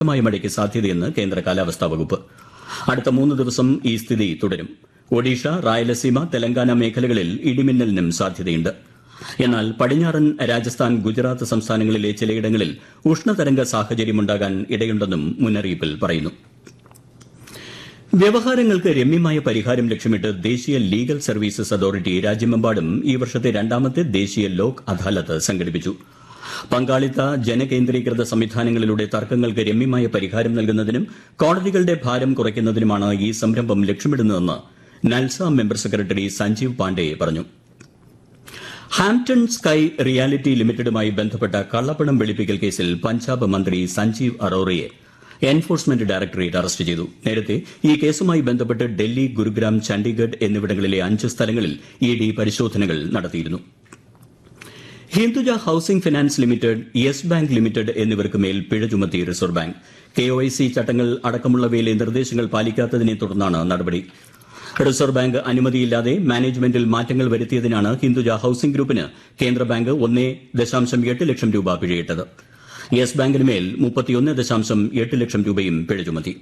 ശക്തമായ മഴയ്ക്ക് സാധ്യതയെന്ന് കേന്ദ്ര കാലാവസ്ഥാ വകുപ്പ് അടുത്ത മൂന്ന് ദിവസം ഈ സ്ഥിതി തുടരും ഒഡീഷ റായലസീമ തെലങ്കാന മേഖലകളിൽ ഇടിമിന്നലിനും സാധ്യതയുണ്ട് എന്നാൽ പടിഞ്ഞാറൻ രാജസ്ഥാൻ ഗുജറാത്ത് സംസ്ഥാനങ്ങളിലെ ചിലയിടങ്ങളിൽ ഉഷ്ണതരംഗ സാഹചര്യമുണ്ടാകാൻ ഇടയുണ്ടെന്നും മുന്നറിയിപ്പിൽ പറയുന്നു വ്യവഹാരങ്ങൾക്ക് രമ്യമായ പരിഹാരം ലക്ഷ്യമിട്ട് ദേശീയ ലീഗൽ സർവീസസ് അതോറിറ്റി രാജ്യമെമ്പാടും ഈ വർഷത്തെ രണ്ടാമത്തെ ദേശീയ ലോക് അദാലത്ത് സംഘടിപ്പിച്ചു പങ്കാളിത്ത ജനകേന്ദ്രീകൃത സംവിധാനങ്ങളിലൂടെ തർക്കങ്ങൾക്ക് രമ്യമായ പരിഹാരം നൽകുന്നതിനും കോടതികളുടെ ഭാരം കുറയ്ക്കുന്നതിനുമാണ് ഈ സംരംഭം ലക്ഷ്യമിടുന്നതെന്ന് നൽസ മെമ്പർ സെക്രട്ടറി സഞ്ജീവ് പാണ്ഡെ പറഞ്ഞു ഹാംപ്ടൺ സ്കൈ റിയാലിറ്റി ലിമിറ്റഡുമായി ബന്ധപ്പെട്ട കള്ളപ്പണം വെളുപ്പിക്കൽ കേസിൽ പഞ്ചാബ് മന്ത്രി സഞ്ജീവ് അറോറയെ എൻഫോഴ്സ്മെന്റ് ഡയറക്ടറേറ്റ് അറസ്റ്റ് ചെയ്തു നേരത്തെ ഈ കേസുമായി ബന്ധപ്പെട്ട് ഡൽഹി ഗുരുഗ്രാം ചണ്ഡീഗഡ് എന്നിവിടങ്ങളിലെ അഞ്ച് സ്ഥലങ്ങളിൽ ഇ ഡി പരിശോധനകൾ നടത്തിയിരുന്നു Hinduja Housing Finance Limited Yes Bank Limited എന്നിവർക്ക് മേൽ പിഴ ചുമത്തി റിസർവ് ബാങ്ക് കെഒഐസി ചട്ടങ്ങൾ അടക്കമുള്ളവയിലെ നിർദ്ദേശങ്ങൾ പാലിക്കാത്തതിനെ തുടർന്നാണ് നടപടി റിസർവ് ബാങ്ക് അനുമതിയില്ലാതെ മാനേജ്മെന്റിൽ മാറ്റങ്ങൾ വരുത്തിയതിനാണ് ഹിന്ദുജ ഹൌസിംഗ് ഗ്രൂപ്പിന് കേന്ദ്ര ബാങ്ക് ഒന്നേ ദശാംശം എട്ട് ലക്ഷം രൂപ പിഴയിട്ടത് യെസ് ബാങ്കിന് മേൽ മുപ്പത്തിയൊന്ന് ദശാംശം എട്ട് ലക്ഷം രൂപയും പിഴ ചുമത്തി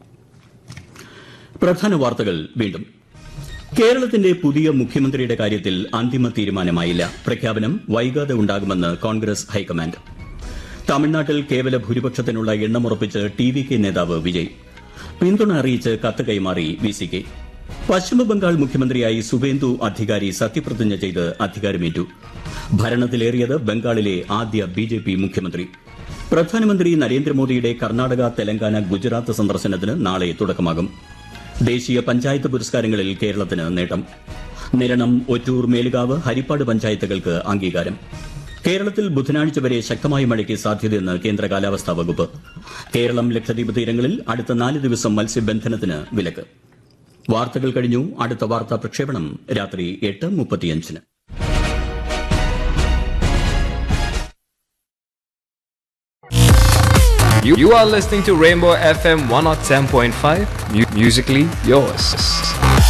പ്രധാന വാർത്തകൾ വീണ്ടും കേരളത്തിന്റെ പുതിയ മുഖ്യമന്ത്രിയുടെ കാര്യത്തിൽ അന്തിമ തീരുമാനമായില്ല പ്രഖ്യാപനം വൈകാതെ ഉണ്ടാകുമെന്ന് കോൺഗ്രസ് ഹൈക്കമാൻഡ് തമിഴ്നാട്ടിൽ കേവല ഭൂരിപക്ഷത്തിനുള്ള എണ്ണമുറപ്പിച്ച് ടി വി കെ നേതാവ് വിജയ് പിന്തുണ അറിയിച്ച് കത്ത് കൈമാറി വി സി കെ പശ്ചിമബംഗാൾ മുഖ്യമന്ത്രിയായി സുവേന്ദു അധികാരി സത്യപ്രതിജ്ഞ ചെയ്ത് അധികാരമേറ്റു ഭരണത്തിലേറിയത് ബംഗാളിലെ ആദ്യ ബി ജെ പി മുഖ്യമന്ത്രി പ്രധാനമന്ത്രി നരേന്ദ്രമോദിയുടെ കർണാടക തെലങ്കാന ഗുജറാത്ത് സന്ദർശനത്തിന് നാളെ തുടക്കമാകും ദേശീയ പഞ്ചായത്ത് പുരസ്കാരങ്ങളിൽ കേരളത്തിന് നേട്ടം നിരണം ഒറ്റൂർ മേലുകാവ് ഹരിപ്പാട് പഞ്ചായത്തുകൾക്ക് അംഗീകാരം കേരളത്തിൽ ബുധനാഴ്ച വരെ ശക്തമായ മഴയ്ക്ക് സാധ്യതയെന്ന് കേന്ദ്ര കാലാവസ്ഥാ വകുപ്പ് കേരളം ലക്ഷദ്വീപ് തീരങ്ങളിൽ അടുത്ത നാല് ദിവസം മത്സ്യബന്ധനത്തിന് വിലക്ക് വാർത്തകൾ കഴിഞ്ഞു അടുത്ത വാർത്താ പ്രക്ഷേപണം രാത്രി എട്ട് മുപ്പത്തിയഞ്ചിന് You, you are listening to Rainbow FM 107.5, mu- musically yours.